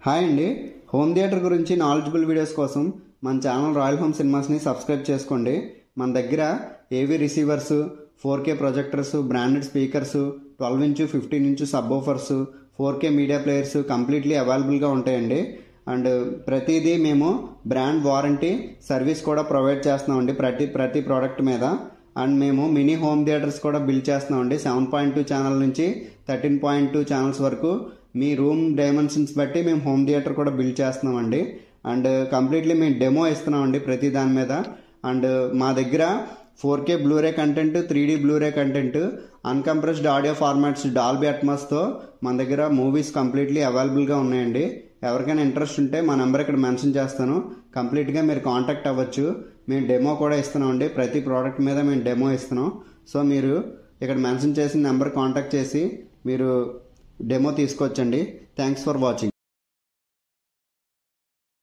hi అండి home theatre గురించి knowledgeable videos కోసం మన ఛానల్ రాయల్ హోమ్ సినిమాస్ని సబ్స్క్రైబ్ చేసుకోండి మన దగ్గర AV receivers four K projectors branded speakers twelve inch fifteen inch subwoofers four K media players completely అవైలబుల్గా ఉంటాయండి అండ్ ప్రతిదీ మేము బ్రాండ్ వారంటీ సర్వీస్ కూడా ప్రొవైడ్ చేస్తున్నామండి ప్రతి ప్రతి ప్రోడక్ట్ మీద అండ్ మేము మినీ హోమ్ థియేటర్స్ కూడా బిల్డ్ చేస్తున్నామండి సెవెన్ పాయింట్ టూ ఛానల్ నుంచి థర్టీన్ పాయింట్ టూ ఛానల్స్ వరకు మీ రూమ్ డైమెన్షన్స్ బట్టి మేము హోమ్ థియేటర్ కూడా బిల్డ్ చేస్తున్నామండి అండ్ కంప్లీట్లీ మేము డెమో ఇస్తున్నామండి ప్రతి దాని మీద అండ్ మా దగ్గర four K Blu-ray content three D Blu-ray content uncompressed audio formats Dolby అట్మాస్తో మన దగ్గర మూవీస్ కంప్లీట్లీ అవైలబుల్గా ఉన్నాయండి ఎవరికైనా ఇంట్రెస్ట్ ఉంటే మా నెంబర్ ఇక్కడ మెన్షన్ చేస్తాను కంప్లీట్గా మీరు కాంటాక్ట్ అవ్వచ్చు మేము డెమో కూడా ఇస్తున్నామండి ప్రతి ప్రోడక్ట్ మీద మేము డెమో ఇస్తున్నాం సో మీరు ఇక్కడ మెన్షన్ చేసిన నెంబర్ కాంటాక్ట్ చేసి మీరు డెమో తీసుకోవచ్చండి థ్యాంక్స్ ఫర్ వాచింగ్